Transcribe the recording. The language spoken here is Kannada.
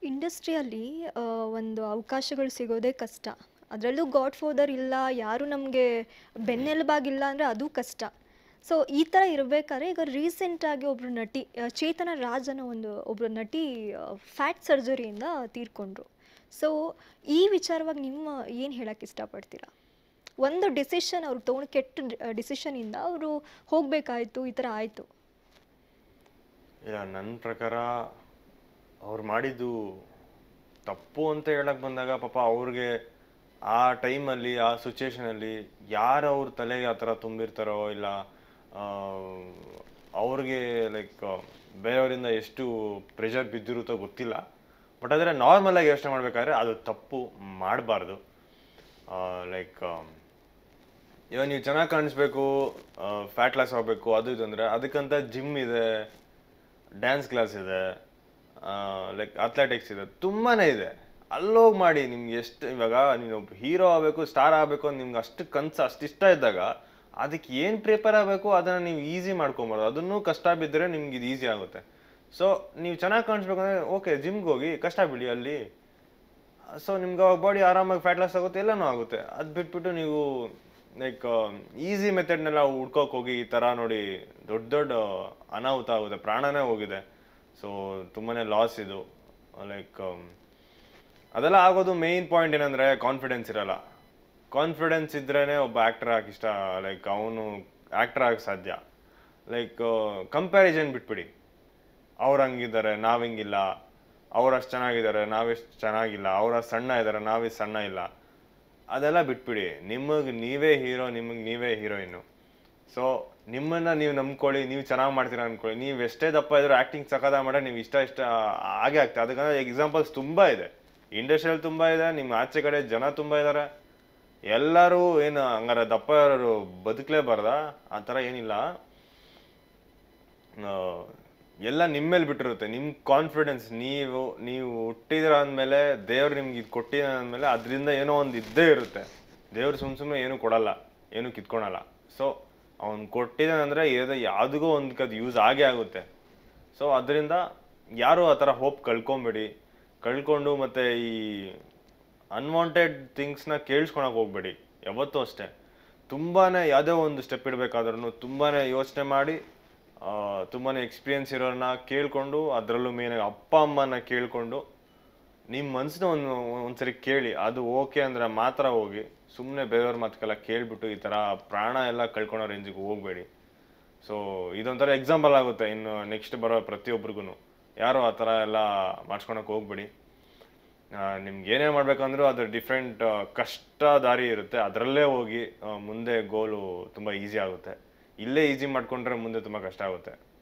ಇಂಡಸ್ಟ್ರಿಯಲ್ಲಿ ಒಂದು ಅವಕಾಶಗಳು ಸಿಗೋದೇ ಕಷ್ಟ ಅದರಲ್ಲೂ ಗಾಡ್ ಫಾದರ್ ಇಲ್ಲ ಯಾರು ನಮಗೆ ಬೆನ್ನೆಲುಬಾಗಿಲ್ಲ ಅಂದರೆ ಅದು ಕಷ್ಟ ಸೊ ಈ ಥರ ಇರಬೇಕಾದ್ರೆ ಈಗ ರೀಸೆಂಟಾಗಿ ಒಬ್ಬರು ನಟಿ ಆ, ಚೇತನ ರಾಜ್ ಅನ್ನೋ ಒಂದು ಒಬ್ಬರು ನಟಿ ಫ್ಯಾಟ್ ಸರ್ಜರಿಯಿಂದ ತೀರ್ಕೊಂಡ್ರು ಸೊ ಈ ವಿಚಾರವಾಗಿ ನಿಮ್ಮ ಏನು ಹೇಳಕ್ಕೆ ಇಷ್ಟಪಡ್ತೀರಾ ಒಂದು ಡಿಸಿಷನ್ ಅವ್ರು ತೊಗೊಂಡು ಕೆಟ್ಟ ಡಿಸಿಷನಿಂದ ಅವರು ಹೋಗಬೇಕಾಯ್ತು ಈ ಥರ ಆಯಿತು ಇಲ್ಲ ನನ್ನ ಪ್ರಕಾರ ಅವ್ರು ಮಾಡಿದ್ದು ತಪ್ಪು ಅಂತ ಹೇಳಕ್ ಬಂದಾಗ ಪಾಪ ಅವ್ರಿಗೆ ಆ ಟೈಮಲ್ಲಿ ಆ ಸಿಚುವೇಶನಲ್ಲಿ ಯಾರು ಅವ್ರ ತಲೆಗೆ ಆ ಥರ ತುಂಬಿರ್ತಾರೋ ಇಲ್ಲ ಆ, ಅವ್ರಿಗೆ ಲೈಕ್ ಬೇರೆಯವರಿಂದ ಎಷ್ಟು ಪ್ರೆಷರ್ ಬಿದ್ದಿರುತ್ತೋ ಗೊತ್ತಿಲ್ಲ ಬಟ್ ಆದರೆ ನಾರ್ಮಲ್ ಆಗಿ ಯೋಚನೆ ಮಾಡ್ಬೇಕಾದ್ರೆ ಅದು ತಪ್ಪು ಮಾಡಬಾರ್ದು ಲೈಕ್ ಇವಾಗ ನೀವು ಚೆನ್ನಾಗಿ ಕಾಣಿಸ್ಬೇಕು ಫ್ಯಾಟ್ ಲಾಸ್ ಆಗಬೇಕು ಅದು ಇದು ಅಂದರೆ ಅದಕ್ಕಂತ ಜಿಮ್ ಇದೆ ಡ್ಯಾನ್ಸ್ ಕ್ಲಾಸ್ ಇದೆ ಲೈಕ್ ಅಥ್ಲೆಟಿಕ್ಸ್ ಇದೆ ತುಂಬಾ ಇದೆ ಅಲ್ಲೋಗಿ ಮಾಡಿ ನಿಮ್ಗೆ ಎಷ್ಟು ಇವಾಗ ನೀನು ಹೀರೋ ಆಗಬೇಕು ಸ್ಟಾರ್ ಆಗಬೇಕು ಅಂತ ನಿಮ್ಗೆ ಅಷ್ಟು ಕನ್ಸು ಅಷ್ಟು ಇಷ್ಟ ಇದ್ದಾಗ ಅದಕ್ಕೆ ಏನು ಪ್ರಿಪೇರ್ ಆಗಬೇಕು ಅದನ್ನು ನೀವು ಈಸಿ ಮಾಡ್ಕೊಬಾರ್ದು ಅದನ್ನು ಕಷ್ಟ ಬಿದ್ದರೆ ನಿಮ್ಗೆ ಇದು ಈಸಿ ಆಗುತ್ತೆ ಸೊ ನೀವು ಚೆನ್ನಾಗಿ ಕಾಣಿಸ್ಬೇಕು ಅಂದರೆ ಓಕೆ ಜಿಮ್ಗೆ ಹೋಗಿ ಕಷ್ಟ ಬಿಡಿ ಅಲ್ಲಿ ಸೊ ನಿಮ್ಗೆ ಅವಾಗ ಬಾಡಿ ಆರಾಮಾಗಿ ಫ್ಯಾಟ್ ಲಾಸ್ ಆಗುತ್ತೆ ಎಲ್ಲನೂ ಆಗುತ್ತೆ ಅದು ಬಿಟ್ಬಿಟ್ಟು ನೀವು ಲೈಕ್ ಈಸಿ ಮೆಥಡ್ನೆಲ್ಲ ಹುಡ್ಕೋಕೆ ಹೋಗಿ ಈ ಥರ ನೋಡಿ ದೊಡ್ಡ ದೊಡ್ಡ ಅನಾಹುತ ಆಗುತ್ತೆ ಪ್ರಾಣನೇ ಹೋಗಿದೆ ಸೊ ತುಂಬಾ ಲಾಸ್ ಇದು ಲೈಕ್ ಅದೆಲ್ಲ ಆಗೋದು ಮೇಯ್ನ್ ಪಾಯಿಂಟ್ ಏನಂದರೆ ಕಾನ್ಫಿಡೆನ್ಸ್ ಇರಲ್ಲ ಕಾನ್ಫಿಡೆನ್ಸ್ ಇದ್ರೇ ಒಬ್ಬ ಆ್ಯಕ್ಟರ್ ಆಗಿ ಇಷ್ಟ ಲೈಕ್ ಅವನು ಆ್ಯಕ್ಟರ್ ಆಗಕ್ಕೆ ಸಾಧ್ಯ ಲೈಕ್ ಕಂಪ್ಯಾರಿಸನ್ ಬಿಟ್ಬಿಡಿ ಅವ್ರು ಹಂಗಿದ್ದಾರೆ ನಾವ್ ಹಿಂಗಿಲ್ಲ ಅವ್ರಷ್ಟು ಚೆನ್ನಾಗಿದ್ದಾರೆ ನಾವೆಷ್ಟು ಚೆನ್ನಾಗಿಲ್ಲ ಅವರ ಸಣ್ಣ ಇದ್ದಾರೆ ನಾವೆಷ್ಟು ಸಣ್ಣ ಇಲ್ಲ ಅದೆಲ್ಲ ಬಿಟ್ಬಿಡಿ ನಿಮಗೆ ನೀವೇ ಹೀರೋ ನಿಮಗೆ ನೀವೇ ಹೀರೋಯಿನ್ನು ಸೊ ನಿಮ್ಮನ್ನ ನೀವು ನಂಬ್ಕೊಳ್ಳಿ ನೀವು ಚೆನ್ನಾಗಿ ಮಾಡ್ತೀರಾ ಅನ್ಕೊಳ್ಳಿ ನೀವು ಎಷ್ಟೇ ದಪ್ಪ ಇದ್ರು ಆ್ಯಕ್ಟಿಂಗ್ ಸಕದ ಮಾಡಿ ನೀವು ಇಷ್ಟ ಇಷ್ಟ ಹಾಗೆ ಆಗ್ತದೆ ಅದಕ್ಕಂದ್ರೆ ಎಕ್ಸಾಂಪಲ್ಸ್ ತುಂಬ ಇದೆ ಇಂಡಸ್ಟ್ರಿಯಲ್ಲಿ ತುಂಬ ಇದೆ ನಿಮ್ಮ ಆಚೆ ಕಡೆ ಜನ ತುಂಬ ಇದ್ದಾರೆ ಎಲ್ಲರೂ ಏನು ಹಂಗಾರೆ ದಪ್ಪ ಇರೋರು ಬದುಕಲೇಬಾರ್ದ ಆ ಥರ ಏನಿಲ್ಲ ಆ, ಎಲ್ಲ ನಿಮ್ಮ ಮೇಲೆ ಬಿಟ್ಟಿರುತ್ತೆ ನಿಮ್ಮ ಕಾನ್ಫಿಡೆನ್ಸ್ ನೀವು ನೀವು ಹುಟ್ಟಿದ್ರ ಅಂದಮೇಲೆ ದೇವ್ರು ನಿಮ್ಗೆ ಇದು ಕೊಟ್ಟಿದ ಅಂದಮೇಲೆ ಅದರಿಂದ ಏನೋ ಒಂದು ಇದ್ದೇ ಇರುತ್ತೆ ದೇವ್ರು ಸುಮ್ ಸುಮ್ಮನೆ ಏನು ಕೊಡಲ್ಲ ಏನು ಕಿತ್ಕೊಳಲ್ಲ ಸೊ ಅವ್ನು ಕೊಟ್ಟಿದ್ದಾನಂದ್ರೆ ಏదో ಯಾವುದಿಗೂ ಒಂದು ಅದು ಯೂಸ್ ಆಗೇ ಆಗುತ್ತೆ ಸೊ ಅದರಿಂದ ಯಾರು ಆ ಥರ ಹೋಪ್ ಕಳ್ಕೊಂಬೇಡಿ ಕಳ್ಕೊಂಡು ಮತ್ತೆ ಈ ಅನ್ವಾಂಟೆಡ್ ಥಿಂಗ್ಸ್ನ ಕೇಳಿಸ್ಕೊಳಕ್ ಹೋಗ್ಬೇಡಿ ಯಾವತ್ತೂ ಅಷ್ಟೇ ತುಂಬಾನೇ ಯಾವುದೇ ಒಂದು ಸ್ಟೆಪ್ ಇಡಬೇಕಾದ್ರೂ ತುಂಬಾನೇ ಯೋಚನೆ ಮಾಡಿ ಆ, ತುಂಬಾನೇ ಎಕ್ಸ್ಪೀರಿಯನ್ಸ್ ಇರೋರನ್ನ ಕೇಳ್ಕೊಂಡು ಅದರಲ್ಲೂ ಮೇನಾಗಿ ಅಪ್ಪ ಅಮ್ಮನ ಕೇಳ್ಕೊಂಡು ನಿಮ್ಮ ಮನ್ಸನ್ನ ಒಂದು ಒಂದ್ಸರಿ ಕೇಳಿ ಅದು ಓಕೆ ಅಂದ್ರೆ ಮಾತ್ರ ಹೋಗಿ ಸುಮ್ಮನೆ ಬೇರೆಯವ್ರ ಮಾತುಕೆಲ್ಲ ಕೇಳ್ಬಿಟ್ಟು ಈ ಥರ ಪ್ರಾಣ ಎಲ್ಲ ಕಳ್ಕೊಳೋ ರೇಂಜಿಗೆ ಹೋಗ್ಬೇಡಿ ಸೊ ಇದೊಂಥರ ಎಕ್ಸಾಂಪಲ್ ಆಗುತ್ತೆ ಇನ್ನು ನೆಕ್ಸ್ಟ್ ಬರೋ ಪ್ರತಿಯೊಬ್ಬರಿಗೂ ಯಾರು ಆ ಥರ ಎಲ್ಲ ಮಾಡ್ಸ್ಕೊಳಕ್ಕೆ ಹೋಗ್ಬೇಡಿ ನಿಮ್ಗೆ ಏನೇ ಮಾಡ್ಬೇಕಂದ್ರೂ ಅದು ಡಿಫ್ರೆಂಟ್ ಕಷ್ಟ ದಾರಿ ಇರುತ್ತೆ ಅದರಲ್ಲೇ ಹೋಗಿ ಆ, ಮುಂದೆ ಗೋಲು ತುಂಬ ಈಸಿ ಆಗುತ್ತೆ ಇಲ್ಲೇ ಈಸಿ ಮಾಡ್ಕೊಂಡ್ರೆ ಮುಂದೆ ತುಂಬ ಕಷ್ಟ ಆಗುತ್ತೆ